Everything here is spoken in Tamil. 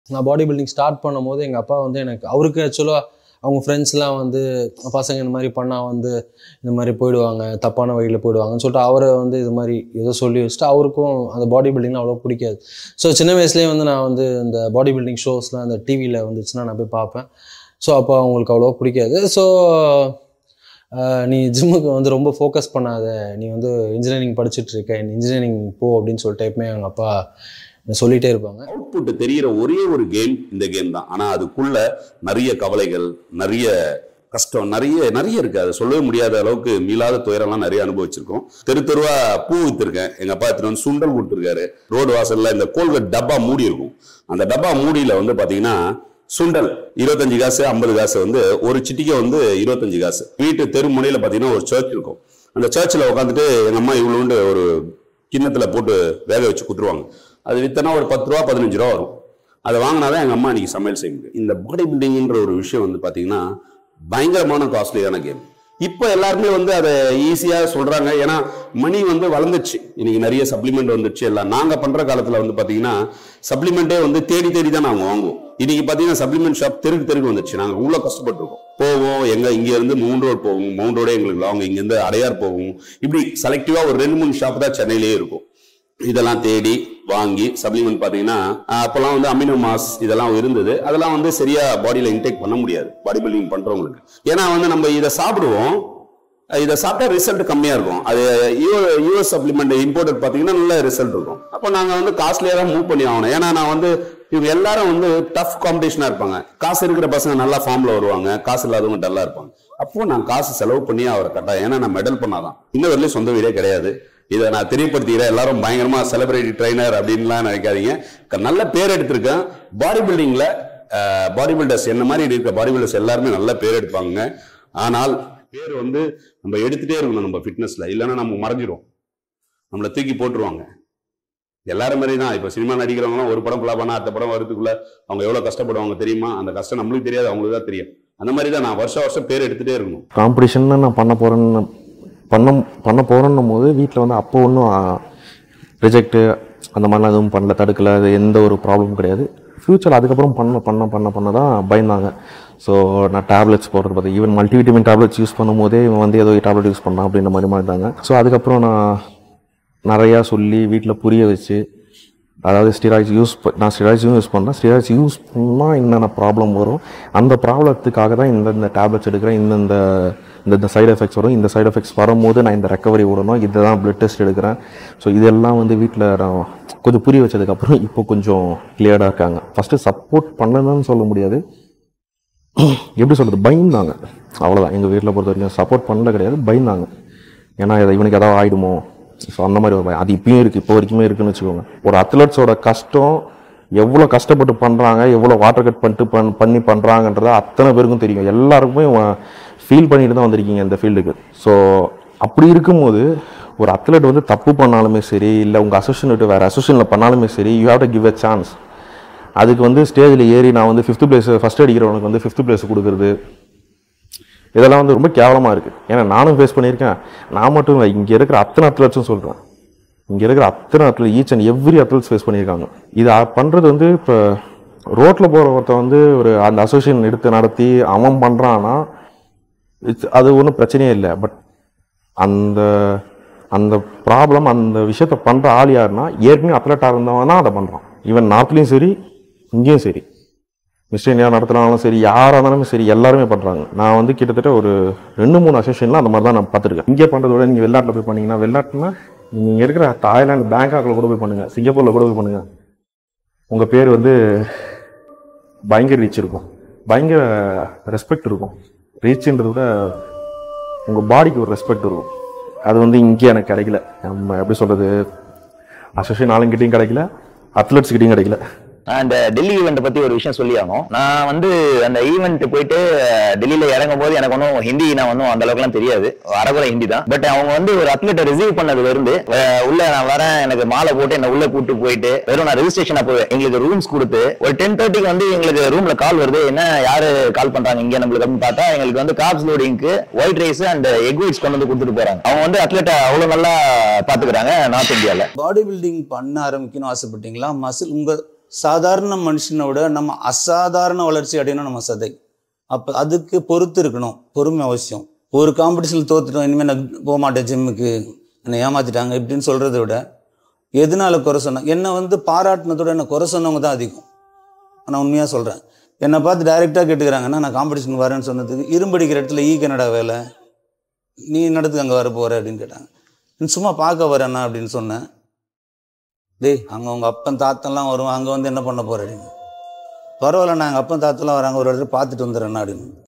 நான் பாடி பில்டிங் ஸ்டார்ட் பண்ணும்போது எங்கள் அப்பா வந்து எனக்கு அவருக்கு ஆக்சுவலாக அவங்க ஃப்ரெண்ட்ஸ்லாம் வந்து பசங்க இந்த மாதிரி பண்ணால் வந்து இந்த மாதிரி போயிடுவாங்க தப்பான வழியில் போயிடுவாங்கன்னு சொல்லிட்டு அவரை வந்து இது மாதிரி ஏதோ சொல்லி வச்சுட்டு அவருக்கும் அந்த பாடி பில்டிங்லாம் அவ்வளோ பிடிக்காது ஸோ சின்ன வயசுலேயே வந்து நான் வந்து இந்த பாடி பில்டிங் ஷோஸ்லாம் அந்த டிவியில் வந்துச்சுன்னா நான் போய் பார்ப்பேன் ஸோ அப்போ அவங்களுக்கு அவ்வளோ பிடிக்காது ஸோ நீ ஜிம்முக்கு வந்து ரொம்ப ஃபோக்கஸ் பண்ணாத நீ வந்து இன்ஜினியரிங் படிச்சுட்டு இருக்க நீ இன்ஜினியரிங் போ அப்படின்னு சொல்லிட்டு எப்பவுமே எங்கள் அப்பா சொல்லிகிட்டே இருப்பாங்க அவுட்புட் தெரியிற ஒரே ஒரு கேம் இந்த கேம் தான் ஆனா அதுக்குள்ள நிறைய கவலைகள் நிறைய கஷ்டம் நிறைய நிறைய இருக்கு அதை சொல்லவே முடியாத அளவுக்கு மீளாத துயரம்லாம் நிறைய அனுபவிச்சிருக்கோம் தெரு தெருவா பூ வித்துருக்கேன் எங்க அப்பா எடுத்துட்டு வந்து சுண்டல் கொடுத்துருக்காரு ரோடு வாசல்ல இந்த கோல்கட் டப்பா மூடி இருக்கும் அந்த டப்பா மூடியில வந்து பாத்தீங்கன்னா சுண்டல் இருபத்தஞ்சு காசு ஐம்பது காசு வந்து ஒரு சிட்டிக்கை வந்து இருபத்தஞ்சு காசு வீட்டு தெரு முனையில பாத்தீங்கன்னா ஒரு சர்ச் இருக்கும் அந்த சர்ச்சில் உட்காந்துட்டு எங்க அம்மா இவ்வளோண்டு ஒரு கிண்ணத்துல போட்டு வேக வச்சு குத்துருவாங்க அது வித்தனா ஒரு பத்து ரூபா பதினஞ்சு ரூபா வரும் அதை வாங்கினாதான் எங்க அம்மா இன்னைக்கு சமையல் செய்ய முடியும் இந்த பாடி பில்டிங்ன்ற ஒரு விஷயம் வந்து பாத்தீங்கன்னா பயங்கரமான காஸ்ட்லியான கேம் இப்போ எல்லாருமே வந்து அதை ஈஸியா சொல்றாங்க ஏன்னா மணி வந்து வளர்ந்துச்சு இன்னைக்கு நிறைய சப்ளிமெண்ட் வந்துச்சு எல்லாம் நாங்க பண்ற காலத்துல வந்து பாத்தீங்கன்னா சப்ளிமெண்ட்டே வந்து தேடி தேடி தான் நாங்க வாங்குவோம் இன்னைக்கு பாத்தீங்கன்னா சப்ளிமெண்ட் ஷாப் தெருக்கு தெருக்கு வந்துச்சு நாங்க உள்ள கஷ்டப்பட்டிருக்கோம் போவோம் எங்க இங்க இருந்து மவுண்ட் ரோட் போவோம் மவுண்ட் ரோடே எங்களுக்கு லாங் இங்க இருந்து அடையார் போவோம் இப்படி செலக்டிவா ஒரு ரெண்டு மூணு ஷாப் தான் சென்னையிலேயே இருக்கும் இதெல்லாம் தேடி வாங்கி சப்ளிமெண்ட் பாத்தீங்கன்னா ஆஹ் அப்பெல்லாம் வந்து அமினோ மாஸ் இதெல்லாம் இருந்தது அதெல்லாம் வந்து சரியா பாடியில இன்டேக் பண்ண முடியாது பாடி பில்டிங் பண்றவங்களுக்கு ஏன்னா வந்து நம்ம இதை சாப்பிடுவோம் இதை சாப்பிட்டா ரிசல்ட் கம்மியா இருக்கும் அது யூஎஸ் சப்ளிமெண்ட் இம்போர்ட்டட் பாத்தீங்கன்னா நல்ல ரிசல்ட் இருக்கும் அப்போ நாங்க வந்து காஸ்ட்லியா தான் மூவ் பண்ணி ஆகணும் ஏன்னா நான் வந்து இவங்க எல்லாரும் வந்து டஃப் காம்படிஷனா இருப்பாங்க காசு இருக்கிற பசங்க நல்லா ஃபார்ம்ல வருவாங்க காசு இல்லாதவங்க டல்லா இருப்பாங்க அப்போ நான் காசு செலவு பண்ணி அவரை கட்டாயம் ஏன்னா நான் மெடல் பண்ணாதான் இன்ன வரையிலும் சொந்த வீடே கிடையாது இதை நான் தெரியப்படுத்திக்கிறேன் எல்லாரும் பயங்கரமா செலிபிரிட்டி ட்ரைனர் அப்படின்லாம் நினைக்காதீங்க க- நல்ல பேர் எடுத்திருக்கேன் பாடி பில்டிங்ல பாடி பில்டர்ஸ் என்ன மாதிரி இருக்க பாடி பில்டர்ஸ் எல்லாருமே நல்ல பேர் எடுப்பாங்க ஆனால் பேர் வந்து நம்ம எடுத்துட்டே இருக்கணும் நம்ம ஃபிட்னஸ்ல இல்லைன்னா நம்ம மறைஞ்சிரும் நம்மளை தூக்கி போட்டுருவாங்க எல்லாரும் மாதிரி தான் இப்போ சினிமா நடிக்கிறவங்களாம் ஒரு படம் ஃபுல்லாக பண்ணா அடுத்த படம் வரதுக்குள்ள அவங்க எவ்வளோ கஷ்டப்படுவாங்க தெரியுமா அந்த கஷ்டம் நம்மளுக்கு தெரியாது அவங்களுக்கு தான் தெரியும் அந்த மாதிரி தான் நான் வருஷம் வருஷம் பேர் எடுத்துட்டே இருக்கணும் காம்படிஷன் நான் பண்ண போகிறேன்னு பண்ண பண்ண போகிறேன்னும் போது வீட்டில் வந்து அப்போ ஒன்றும் ரிஜெக்ட்டு அந்த மாதிரிலாம் எதுவும் பண்ணல தடுக்கல அது எந்த ஒரு ப்ராப்ளமும் கிடையாது ஃப்யூச்சர் அதுக்கப்புறம் பண்ண பண்ண பண்ண பண்ண தான் பயந்தாங்க ஸோ நான் டேப்லெட்ஸ் போடுறது பார்த்து ஈவன் மல்டிவிட்டமின் டேப்லெட்ஸ் யூஸ் பண்ணும்போதே இவன் வந்து ஏதோ டேப்லெட் யூஸ் பண்ணான் அப்படின்ற மாதிரி மாட்டாங்க ஸோ அதுக்கப்புறம் நான் நிறையா சொல்லி வீட்டில் புரிய வச்சு அதாவது ஸ்டிராய்ட்ஸ் யூஸ் நான் ஸ்டிராய்ட்ஸும் யூஸ் பண்ணேன் ஸ்டிராய்ட்ஸ் யூஸ் பண்ணால் என்னென்ன ப்ராப்ளம் வரும் அந்த ப்ராப்ளத்துக்காக தான் இந்த இந்த டேப்லெட்ஸ் எடுக்கிறேன் இந்தந்த இந்த இந்த சைடு எஃபெக்ட்ஸ் வரும் இந்த சைடு எஃபெக்ட்ஸ் வரும்போது நான் இந்த ரெக்கவரி விடணும் இதுதான் பிளட் டெஸ்ட் எடுக்கிறேன் ஸோ இதெல்லாம் வந்து வீட்டில் நான் கொஞ்சம் புரிய வச்சதுக்கப்புறம் இப்போ கொஞ்சம் கிளியர்டாக இருக்காங்க ஃபஸ்ட்டு சப்போர்ட் பண்ணணும்னு சொல்ல முடியாது எப்படி சொல்கிறது பயந்தாங்க அவ்வளோதான் எங்கள் வீட்டில் பொறுத்த வரைக்கும் சப்போர்ட் பண்ணல கிடையாது பயந்தாங்க ஏன்னா இதை இவனுக்கு ஏதாவது ஆகிடுமோ ஸோ அந்த மாதிரி ஒரு பயம் அது இப்பயும் இருக்குது இப்போ வரைக்குமே இருக்குன்னு வச்சுக்கோங்க ஒரு அத்லட்ஸோட கஷ்டம் எவ்வளோ கஷ்டப்பட்டு பண்ணுறாங்க எவ்வளோ வாட்டர் கட் பண்ணிட்டு பண் பண்ணி பண்ணுறாங்கன்றத அத்தனை பேருக்கும் தெரியும் எல்லாருக்குமே ஃபீல் பண்ணிட்டு தான் வந்திருக்கீங்க இந்த ஃபீல்டுக்கு ஸோ அப்படி இருக்கும்போது ஒரு அத்லட் வந்து தப்பு பண்ணாலுமே சரி இல்லை உங்கள் அசோசியேஷன் விட்டு வேறு அசோசியேஷனில் பண்ணாலுமே சரி you have to give a chance அதுக்கு வந்து ஸ்டேஜில் ஏறி நான் வந்து ஃபிஃப்த் பிளேஸ் ஃபஸ்ட் அடிக்கிறவனுக்கு வந்து ஃபிஃப்த் பிளேஸ் கொடுக்குறது இதெல்லாம் வந்து ரொம்ப கேவலமாக இருக்குது ஏன்னா நானும் ஃபேஸ் பண்ணியிருக்கேன் நான் மட்டும் இல்லை இங்கே இருக்கிற அத்தனை அத்லட்ஸும் சொல்கிறேன் இங்கே இருக்கிற அத்தனை athlete each and every athletes face பண்ணியிருக்காங்க இது பண்ணுறது வந்து இப்போ ரோட்டில் போகிற ஒருத்தன் வந்து ஒரு அந்த அசோசியேஷன் எடுத்து நடத்தி அவன் பண்ணுறான்னா இட்ஸ் அது ஒன்றும் பிரச்சனையே இல்லை பட் அந்த அந்த ப்ராப்ளம் அந்த விஷயத்த பண்ணுற ஆள் யாருன்னா ஏற்கனவே அத்லட்டாக இருந்தவன் தான் அதை பண்ணுறான் ஈவன் நார்த்லேயும் சரி இங்கேயும் சரி மிஸ்டர் இந்தியா நடத்துனாலும் சரி யாராக இருந்தாலுமே சரி எல்லாருமே பண்ணுறாங்க நான் வந்து கிட்டத்தட்ட ஒரு ரெண்டு மூணு அசோசியேஷன்லாம் அந்த மாதிரி தான் நான் பார்த்துருக்கேன் இங்கே பண்ணுறத விட நீங்கள் வெளிநாட்டில் போய் பண்ணீங்கன்னா வெளிநாட்டுனா நீங்கள் இங்கே இருக்கிற தாய்லாந்து பேங்காக்கில் கூட போய் பண்ணுங்கள் சிங்கப்பூரில் கூட போய் பண்ணுங்கள் உங்கள் பேர் வந்து பயங்கர ரீச் இருக்கும் பயங்கர ரெஸ்பெக்ட் இருக்கும் ரீச்சுன்றத விட உங்கள் பாடிக்கு ஒரு ரெஸ்பெக்ட் இருக்கும் அது வந்து இங்கே எனக்கு கிடைக்கல நம்ம எப்படி சொல்கிறது அசோசியேஷன் ஆளுங்கிட்டையும் கிடைக்கல அத்லெட்ஸ் கிட்டையும் கிடைக்கல நான் இந்த டெல்லி ஈவெண்ட் பத்தி ஒரு விஷயம் சொல்லி ஆகணும் நான் வந்து அந்த ஈவெண்ட் போயிட்டு அஹ், டெல்லியில இறங்கும் போது எனக்கு ஒன்றும் ஹிந்தி நான் ஒன்றும் அந்த அளவுக்குலாம் தெரியாது அரகுறை ஹிந்தி தான் பட் அவங்க வந்து ஒரு அத்லெட்டை ரிசீவ் பண்ணதுல இருந்து அஹ், உள்ள நான் வரேன் எனக்கு மாலை போட்டு என்ன உள்ள கூட்டு போயிட்டு வெறும் நான் ரெஜிஸ்ட்ரேஷன் போவேன் எங்களுக்கு ரூம்ஸ் கொடுத்து ஒரு டென் தேர்ட்டிக்கு வந்து எங்களுக்கு ரூம்ல கால் வருது என்ன யாரு கால் பண்றாங்க இங்க நம்மளுக்கு அப்படின்னு பார்த்தா எங்களுக்கு வந்து காப்ஸ் லோடிங்க்கு white rice and egg whites கொண்டு வந்து கொடுத்துட்டு போறாங்க அவங்க வந்து அத்லெட்டை அவ்வளவு நல்லா பாத்துக்கிறாங்க நார்த் இந்தியால பாடி பில்டிங் பண்ண ஆரம்பிக்கணும் ஆசைப்பட்டீங்களா மசில் உங்க சாதாரண மனுஷனை விட நம்ம அசாதாரண வளர்ச்சி அடையணும் நம்ம சதை அப்போ அதுக்கு பொறுத்து இருக்கணும் பொறுமை அவசியம் ஒரு காம்படிஷனில் தோத்துட்டோம் இனிமேல் நான் போக மாட்டேன் ஜிம்முக்கு என்னை ஏமாத்திட்டாங்க இப்படின்னு சொல்கிறத விட எதனால குறை சொன்னாங்க என்னை வந்து பாராட்டினதோட என்னை குறை சொன்னவங்க தான் அதிகம் நான் உண்மையாக சொல்கிறேன் என்னை பார்த்து டைரெக்டாக கேட்டுக்கிறாங்கன்னா நான் காம்படிஷன் வரேன்னு சொன்னதுக்கு இரும்படிக்கிற இடத்துல ஈ கனடா வேலை நீ நடத்துக்கு அங்கே வர போகிற அப்படின்னு கேட்டாங்க நீ சும்மா பார்க்க வரேண்ணா அப்படின்னு சொன்னேன் டேய் அங்கே உங்கள் அப்பன் தாத்தெல்லாம் வருவான் அங்கே வந்து என்ன பண்ண போகிற அப்படின்னு பரவாயில்ல நான் எங்கள் அப்பன் தாத்தெல்லாம் வராங்க ஒரு இடத்துல பார்த்துட்டு வந்துடுறேண்ணா அப்படின்னு